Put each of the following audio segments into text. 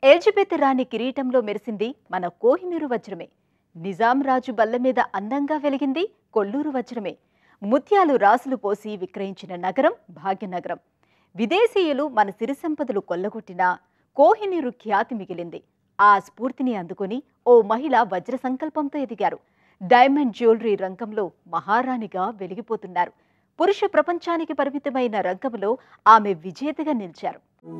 Elizabeth రాణి కిరీటంలో మెరిసింది మన కోహినూరు వజ్రమే నిజాం రాజు బల్ల మీద అందంగా వెలిగింది కొల్లూరు వజ్రమే ముత్యాలు రాసులు పోసి విక్రయించిన నగరం భాగ్యనగరం విదేశీయులు మన సిరి సంపదలు కొల్లగొట్టినా కోహినూరు ఖ్యాతి మిగిలింది ఆ స్ఫూర్తిని అందుకుని ఓ మహిళ వజ్ర సంకల్పంతో ఎదిగారు డైమండ్ జ్యువెలరీ రంగంలో మహారాణిగా వెలిగిపోతున్నారు పురుష ప్రపంచానికి పరిమితమైన రంగంలో ఆమె విజేతగా నిలిచారు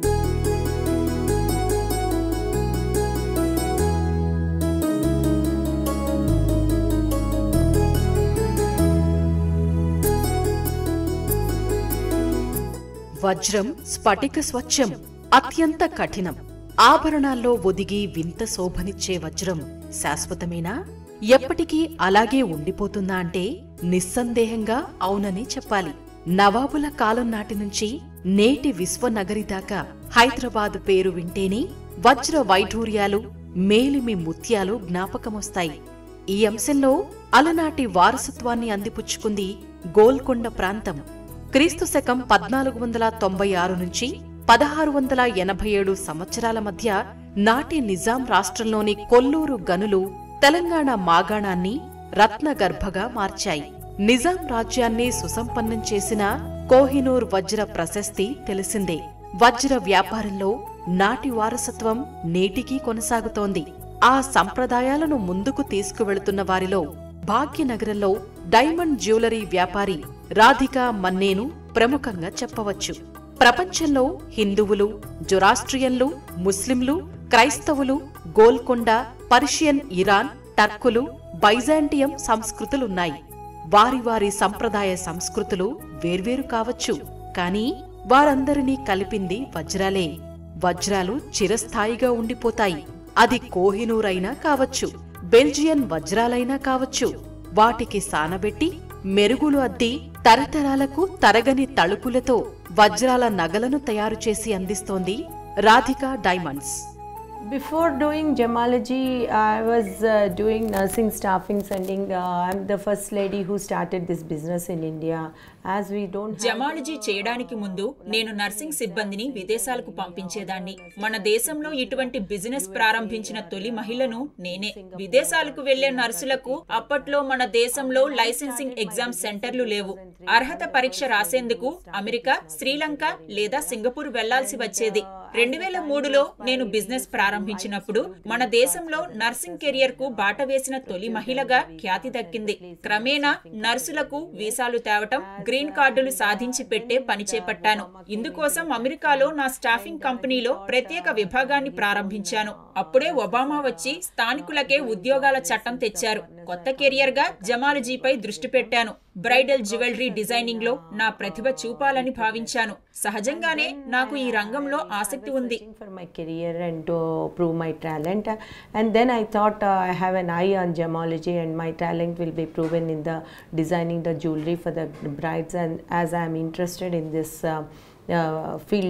వజ్రం స్ఫటిక స్వచ్ఛం అత్యంత కఠినం ఆభరణాల్లో ఒదిగి వింత శోభనిచ్చే వజ్రం శాశ్వతమేనా ఎప్పటికీ అలాగే ఉండిపోతుందా అంటే నిస్సందేహంగా అవునని చెప్పాలి నవాబుల కాలం నాటి నుంచి నేటి విశ్వనగరి దాకా హైదరాబాద్ పేరు వింటేనే వజ్ర వైఢూర్యాలు మేలిమి ముత్యాలు జ్ఞాపకమొస్తాయి ఈ అంశంలో అలనాటి వారసత్వాన్ని అందిపుచ్చుకుంది గోల్కొండ ప్రాంతం క్రీస్తు శకం పద్నాలుగు వందల తొంభై ఆరు నుంచి పదహారు వందల ఎనభై ఏడు సంవత్సరాల మధ్య నాటి నిజాం రాష్ట్రంలోని కొల్లూరు గనులు తెలంగాణ మాగాణాన్ని రత్నగర్భగా మార్చాయి నిజాం రాజ్యాన్ని సుసంపన్నం చేసిన కోహినూర్ వజ్ర ప్రశస్తి తెలిసిందే వజ్ర వ్యాపారంలో నాటి వారసత్వం నేటికీ కొనసాగుతోంది ఆ సంప్రదాయాలను ముందుకు తీసుకువెళుతున్న వారిలో భాగ్యనగరంలో డైమండ్ జ్యువెలరీ వ్యాపారి రాధికా మన్నేను ప్రముఖంగా చెప్పవచ్చు ప్రపంచంలో హిందువులు జొరాస్ట్రియన్లు ముస్లింలు క్రైస్తవులు గోల్కొండ పర్షియన్ ఇరాన్ టర్కులు బైజాంటియం సంస్కృతులున్నాయి వారి వారి సంప్రదాయ సంస్కృతులు వేర్వేరు కావచ్చు కానీ వారందరినీ కలిపింది వజ్రాలే వజ్రాలు చిరస్థాయిగా ఉండిపోతాయి అది కోహినూరైనా కావచ్చు బెల్జియన్ వజ్రాలైనా కావచ్చు వాటికి సానబెట్టి మెరుగులు అద్ది తరతరాలకు తరగని తలుపులతో వజ్రాల నగలను తయారు చేసి అందిస్తోంది Radhika diamonds Before doing gemology, I was uh, doing nursing staffing, sending. Uh, I'm the first lady who started this business in India. As we don't have gemology చేయడానికి ముందు నేను నర్సింగ్ సిబ్బందిని విదేశాలకు పంపించేదాన్ని మన దేశంలో ఇటువంటి బిజినెస్ ప్రారంభించిన తొలి మహిళను నేనే విదేశాలకు వెళ్లే నర్సులకు అప్పట్లో మన దేశంలో లైసెన్సింగ్ ఎగ్జామ్ సెంటర్లు లేవు అర్హత పరీక్ష రాసేందుకు అమెరికా శ్రీలంక లేదా సింగపూర్ వెళ్లాల్సి వచ్చేది రెండు వేల మూడులో నేను బిజినెస్ ప్రారంభించినప్పుడు మన దేశంలో నర్సింగ్ కెరియర్ కు బాట వేసిన తొలి మహిళగా ఖ్యాతి దక్కింది క్రమేణా నర్సులకు వీసాలు తేవటం గ్రీన్ కార్డులు సాధించి పెట్టే పని చేపట్టాను ఇందుకోసం అమెరికాలో నా స్టాఫింగ్ కంపెనీలో ప్రత్యేక విభాగాన్ని ప్రారంభించాను అప్పుడే ఒబామా వచ్చి స్థానికులకే ఉద్యోగాల చట్టం తెచ్చారు కొత్త కెరియర్ గా జమాలజీపై దృష్టి పెట్టాను బ్రైడల్ జ్యువెలరీ డిజైనింగ్ లో నా ప్రతిభ చూపాలని భావించాను సహజంగానే నాకు ఈ రంగంలో ఆసక్తి ఉంది searching for my career and to prove my talent. And then I thought uh, I have an eye on gemology, and my talent will be proven in the designing the jewelry for the brides. And as I am interested in this uh, uh, field.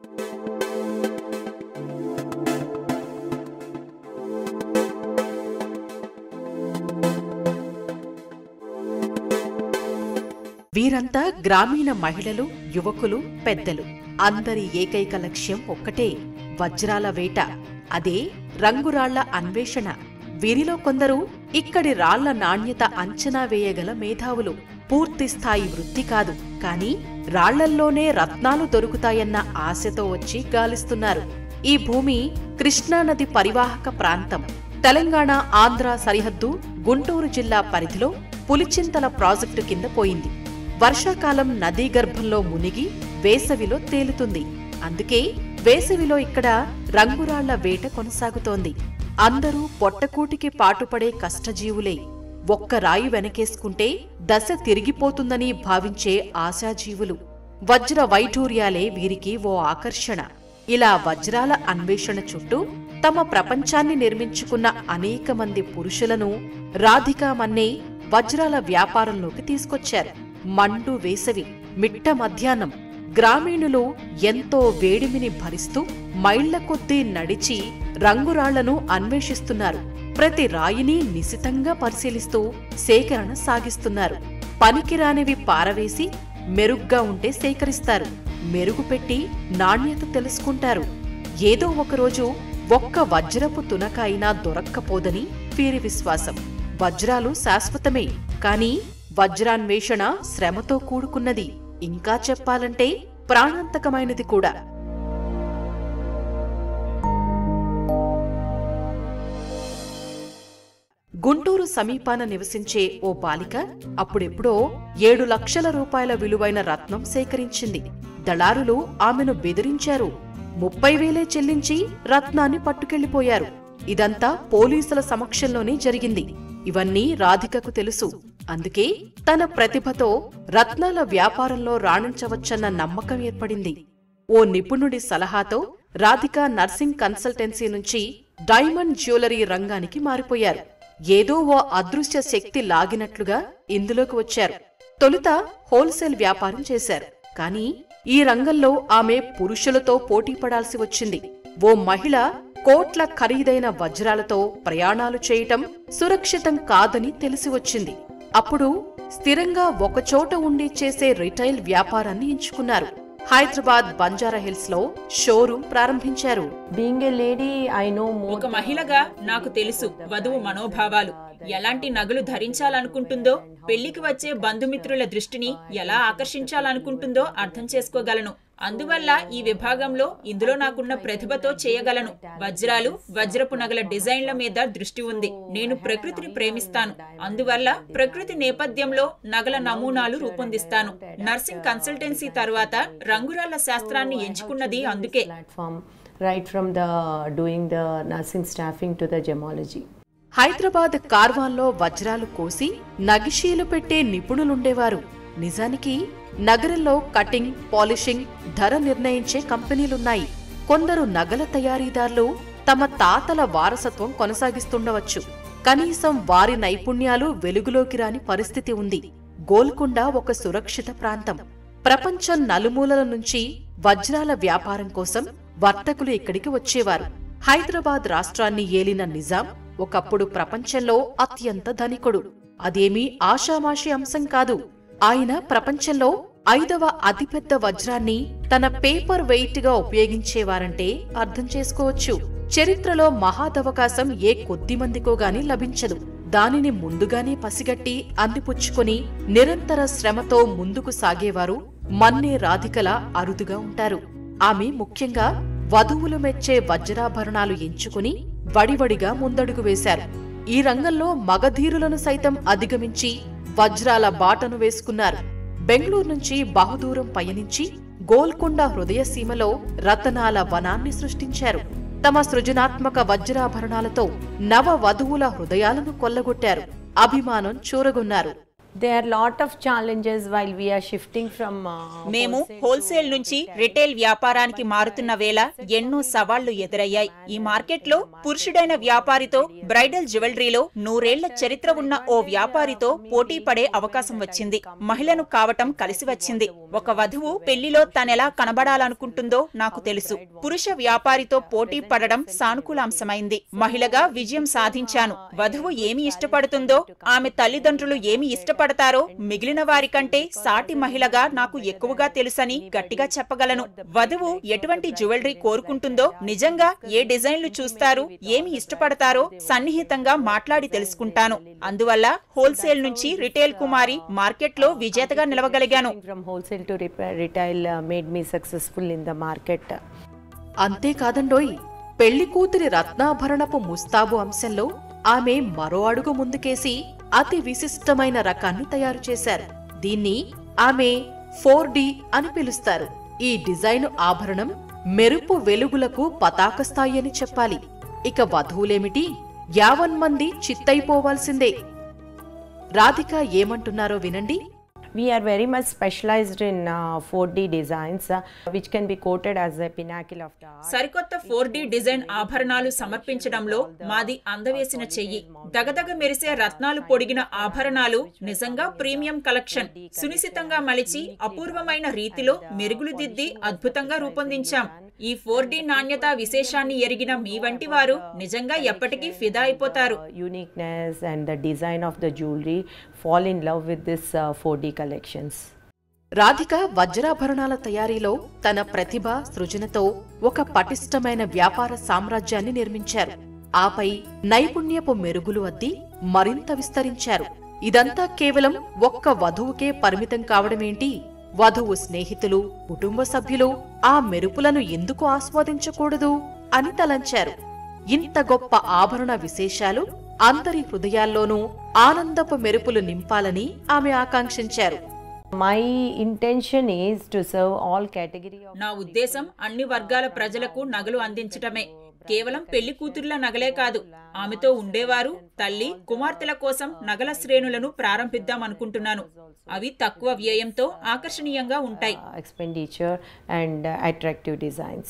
వీరంతా గ్రామీణ మహిళలు యువకులు పెద్దలు అందరి ఏకైక లక్ష్యం ఒక్కటే వజ్రాల వేట అదే రంగురాళ్ల అన్వేషణ వీరిలో కొందరు ఇక్కడి రాళ్ల నాణ్యత అంచనా వేయగల మేధావులు పూర్తి స్థాయి వృత్తి కాదు కానీ రాళ్లల్లోనే రత్నాలు దొరుకుతాయన్న ఆశతో వచ్చి గాలిస్తున్నారు ఈ భూమి కృష్ణానది పరివాహక ప్రాంతం తెలంగాణ ఆంధ్ర సరిహద్దు గుంటూరు జిల్లా పరిధిలో పులిచింతల ప్రాజెక్టు కింద పోయింది వర్షాకాలం నదీ గర్భంలో మునిగి వేసవిలో తేలుతుంది అందుకే వేసవిలో ఇక్కడ రంగురాళ్ల వేట కొనసాగుతోంది అందరూ పొట్టకూటికి పాటుపడే కష్టజీవులే ఒక్క రాయి వెనకేసుకుంటే దశ తిరిగిపోతుందని భావించే ఆశాజీవులు వజ్ర వైఢూర్యాలే వీరికి ఓ ఆకర్షణ ఇలా వజ్రాల అన్వేషణ చుట్టూ తమ ప్రపంచాన్ని నిర్మించుకున్న అనేక మంది పురుషులను రాధికా మన్నే వజ్రాల వ్యాపారంలోకి తీసుకొచ్చారు మండు వేసవి మిట్ట మధ్యాహ్నం గ్రామీణులు ఎంతో వేడిమిని భరిస్తూ మైళ్ల కొద్దీ నడిచి రంగురాళ్లను అన్వేషిస్తున్నారు ప్రతి రాయిని నిశితంగా పరిశీలిస్తూ సేకరణ సాగిస్తున్నారు పనికిరానివి పారవేసి మెరుగ్గా ఉంటే సేకరిస్తారు మెరుగు పెట్టి నాణ్యత తెలుసుకుంటారు ఏదో ఒకరోజు ఒక్క వజ్రపు తునక అయినా దొరక్కపోదని వీరి విశ్వాసం వజ్రాలు శాశ్వతమే కానీ వజ్రాన్వేషణ శ్రమతో కూడుకున్నది ఇంకా చెప్పాలంటే ప్రాణాంతకమైనది కూడా గుంటూరు సమీపాన నివసించే ఓ బాలిక అప్పుడెప్పుడో ఏడు లక్షల రూపాయల విలువైన రత్నం సేకరించింది దళారులు ఆమెను బెదిరించారు ముప్పై వేలే చెల్లించి రత్నాన్ని పట్టుకెళ్లిపోయారు ఇదంతా పోలీసుల సమక్షంలోనే జరిగింది ఇవన్నీ రాధికకు తెలుసు అందుకే తన ప్రతిభతో రత్నాల వ్యాపారంలో రాణించవచ్చన్న నమ్మకం ఏర్పడింది ఓ నిపుణుడి సలహాతో రాధిక నర్సింగ్ కన్సల్టెన్సీ నుంచి డైమండ్ జ్యువెలరీ రంగానికి మారిపోయారు ఏదో ఓ అదృశ్య శక్తి లాగినట్లుగా ఇందులోకి వచ్చారు తొలుత హోల్సేల్ వ్యాపారం చేశారు కానీ ఈ రంగంలో ఆమె పురుషులతో పోటీ పడాల్సి వచ్చింది ఓ మహిళ కోట్ల ఖరీదైన వజ్రాలతో ప్రయాణాలు చేయటం సురక్షితం కాదని తెలిసి వచ్చింది అప్పుడు స్థిరంగా ఒకచోట ఉండి చేసే రిటైల్ వ్యాపారాన్ని ఎంచుకున్నారు హైదరాబాద్ బంజారా హిల్స్ లో షోరూం ప్రారంభించారు Being a lady, I know more. ఒక మహిళగా నాకు తెలుసు వధువు మనోభావాలు ఎలాంటి నగలు ధరించాలనుకుంటుందో పెళ్లికి వచ్చే బంధుమిత్రుల దృష్టిని ఎలా ఆకర్షించాలనుకుంటుందో అర్థం చేసుకోగలను అందువల్ల ఈ విభాగంలో ఇందులో నాకున్న ప్రతిభతో చేయగలను వజ్రాలు వజ్రపు నగల డిజైన్ల మీద దృష్టి ఉంది నేను ప్రకృతిని ప్రేమిస్తాను అందువల్ల ప్రకృతి నేపథ్యంలో నగల నమూనాలు రూపొందిస్తాను నర్సింగ్ కన్సల్టెన్సీ తర్వాత రంగురాళ్ల శాస్త్రాన్ని ఎంచుకున్నది అందుకే platform right from the doing the nursing staffing to the gemology. Hyderabad కార్వాన్లో వజ్రాలు కోసి నగిషీలు పెట్టే నిపుణులుండేవారు నిజానికి నగరంలో కటింగ్ పాలిషింగ్ ధర నిర్ణయించే కంపెనీలున్నాయి కొందరు నగల తయారీదారులు తమ తాతల వారసత్వం కొనసాగిస్తుండవచ్చు కనీసం వారి నైపుణ్యాలు వెలుగులోకి రాని పరిస్థితి ఉంది గోల్కొండ ఒక సురక్షిత ప్రాంతం ప్రపంచం నలుమూలల నుంచి వజ్రాల వ్యాపారం కోసం వర్తకులు ఇక్కడికి వచ్చేవారు హైదరాబాద్ రాష్ట్రాన్ని ఏలిన నిజాం ఒకప్పుడు ప్రపంచంలో అత్యంత ధనికుడు అదేమీ ఆషామాషి అంశం కాదు ఆయన ప్రపంచంలో ఐదవ అతిపెద్ద వజ్రాన్ని తన పేపర్ వెయిట్ గా ఉపయోగించేవారంటే అర్థం చేసుకోవచ్చు చరిత్రలో మహాదవకాశం ఏ కొద్ది మందికో గాని లభించదు దానిని ముందుగానే పసిగట్టి అందిపుచ్చుకొని నిరంతర శ్రమతో ముందుకు సాగేవారు మన్నే రాధికల అరుదుగా ఉంటారు ఆమె ముఖ్యంగా వధువులు మెచ్చే వజ్రాభరణాలు ఎంచుకుని వడివడిగా ముందడుగు వేశారు ఈ రంగంలో మగధీరులను సైతం అధిగమించి వజ్రాల బాటను వేసుకున్నారు బెంగళూరు నుంచి బహుదూరం పయనించి గోల్కొండ హృదయసీమలో రతనాల వనాన్ని సృష్టించారు తమ సృజనాత్మక వజ్రాభరణాలతో నవ వధువుల హృదయాలను కొల్లగొట్టారు అభిమానం చూరగొన్నారు There are lot of challenges while we are shifting from. Uh, మేము wholesale to- హోల్సేల్ నుంచి రిటైల్ వ్యాపారానికి మారుతున్న వేళ ఎన్నో సవాళ్లు ఎదురయ్యాయి ఈ మార్కెట్లో పురుషుడైన వ్యాపారితో బ్రైడల్ జ్యువెలరీలో నూరేళ్ల చరిత్ర ఉన్న ఓ వ్యాపారితో పోటీ పడే అవకాశం వచ్చింది మహిళను కావటం కలిసి వచ్చింది ఒక వధువు పెళ్లిలో తనెలా కనబడాలనుకుంటుందో నాకు తెలుసు పురుష వ్యాపారితో పోటీ పడడం సానుకూలాంశమైంది మహిళగా విజయం సాధించాను వధువు ఏమి ఇష్టపడుతుందో ఆమె తల్లిదండ్రులు ఏమి ఇష్టపడతారో మిగిలిన వారి కంటే సాటి మహిళగా నాకు ఎక్కువగా తెలుసని గట్టిగా చెప్పగలను వధువు ఎటువంటి జ్యువెలరీ కోరుకుంటుందో నిజంగా ఏ డిజైన్లు చూస్తారు ఏమి ఇష్టపడతారో సన్నిహితంగా మాట్లాడి తెలుసుకుంటాను అందువల్ల హోల్సేల్ నుంచి రిటైల్ కుమారి మార్కెట్లో విజేతగా నిలవగలిగాను From wholesale to repa- retail uh, made me successful in the market. అంతేకాదండోయ్ పెళ్లి కూతురి రత్నాభరణపు ముస్తాబు అంశంలో ఆమె మరో అడుగు ముందుకేసి అతి విశిష్టమైన రకాన్ని తయారు చేశారు దీన్ని ఆమె ఫోర్ డి అని పిలుస్తారు ఈ డిజైను ఆభరణం మెరుపు వెలుగులకు పతాక స్థాయి అని చెప్పాలి ఇక వధువులేమిటి యావన్మంది చిత్తైపోవాల్సిందే రాధిక ఏమంటున్నారో వినండి We are very much specialized in uh, 4D designs, uh, which can be quoted as a pinnacle of the art. సరికొత్త ఫోర్ డి డిజైన్ ఆభరణాలు సమర్పించడంలో మాది అందవేసిన చెయ్యి దగదగ మెరిసే రత్నాలు పొడిగిన ఆభరణాలు నిజంగా ప్రీమియం కలెక్షన్ సునిశితంగా మలిచి అపూర్వమైన రీతిలో మెరుగులు దిద్ది అద్భుతంగా రూపొందించాం ఈ ఫోర్ డి నాణ్యత విశేషాన్ని ఎరిగిన మీ వంటి వారు నిజంగా ఎప్పటికీ ఫిదా అయిపోతారు Uh, uniqueness and the design of the jewelry fall in love with this uh, 4D collections. Radhika వజ్రాభరణాల తయారీలో తన ప్రతిభ సృజనతో ఒక పటిష్టమైన వ్యాపార సామ్రాజ్యాన్ని నిర్మించారు ఆపై నైపుణ్యపు మెరుగులు అద్ది మరింత విస్తరించారు ఇదంతా కేవలం ఒక్క వధువుకే పరిమితం కావడమేంటి వధువు స్నేహితులు కుటుంబ సభ్యులు ఆ మెరుపులను ఎందుకు ఆస్వాదించకూడదు అని తలంచారు ఇంత గొప్ప ఆభరణ విశేషాలు అందరి హృదయాల్లోనూ ఆనందపు మెరుపులు నింపాలని ఆమె ఆకాంక్షించారు My intention is to serve all category of నా ఉద్దేశం అన్ని వర్గాల ప్రజలకు నగలు అందించటమే కేవలం పెళ్లి కూతుర్ల నగలే కాదు ఆమెతో ఉండేవారు తల్లి కుమార్తెల కోసం నగల శ్రేణులను ప్రారంభిద్దామనుకుంటున్నాను అవి తక్కువ వ్యయంతో ఆకర్షణీయంగా ఉంటాయి uh, expenditure and uh, attractive designs.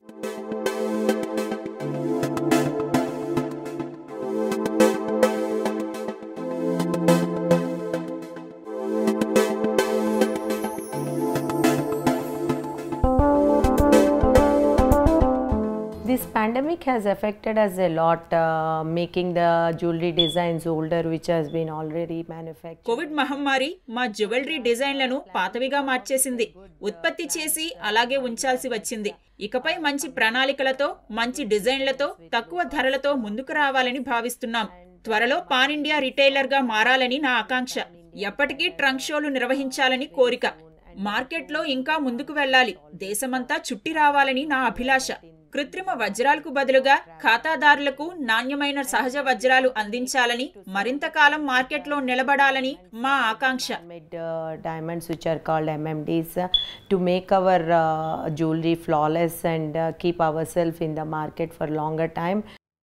This pandemic has affected us a lot, uh, making the jewelry designs older, which has been already manufactured. Covid మహమ్మారి మా జ్యువెలరీ డిజైన్లను పాతవిగా మార్చేసింది ఉత్పత్తి చేసి అలాగే ఉంచాల్సి వచ్చింది ఇకపై మంచి ప్రణాళికలతో మంచి డిజైన్లతో తక్కువ ధరలతో ముందుకు రావాలని భావిస్తున్నాం త్వరలో పాన్ ఇండియా రిటైలర్ గా మారాలని నా ఆకాంక్ష ఎప్పటికీ ట్రంక్ షోలు నిర్వహించాలని కోరిక మార్కెట్లో ఇంకా ముందుకు వెళ్ళాలి దేశమంతా చుట్టి రావాలని నా అభిలాష కృత్రిమ వజ్రాలకు బదులుగా ఖాతాదారులకు నాణ్యమైన సహజ వజ్రాలు అందించాలని మరింత కాలం మార్కెట్లో నిలబడాలని మా ఆకాంక్ష made uh, diamonds which are called MMDs uh, to make our uh, jewelry flawless and uh, keep ourselves in the market for longer time.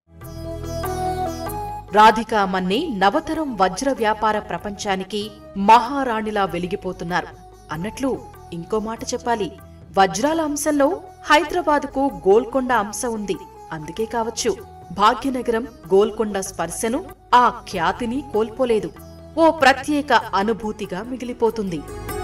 Radhika మన్ని నవతరం వజ్ర వ్యాపార ప్రపంచానికి మహారాణిలా వెలిగిపోతున్నారు అన్నట్లు ఇంకో మాట చెప్పాలి వజ్రాల అంశంలో హైదరాబాద్కు గోల్కొండ అంశ ఉంది అందుకే కావచ్చు భాగ్యనగరం గోల్కొండ స్పర్శను ఆ ఖ్యాతిని కోల్పోలేదు ఓ ప్రత్యేక అనుభూతిగా మిగిలిపోతుంది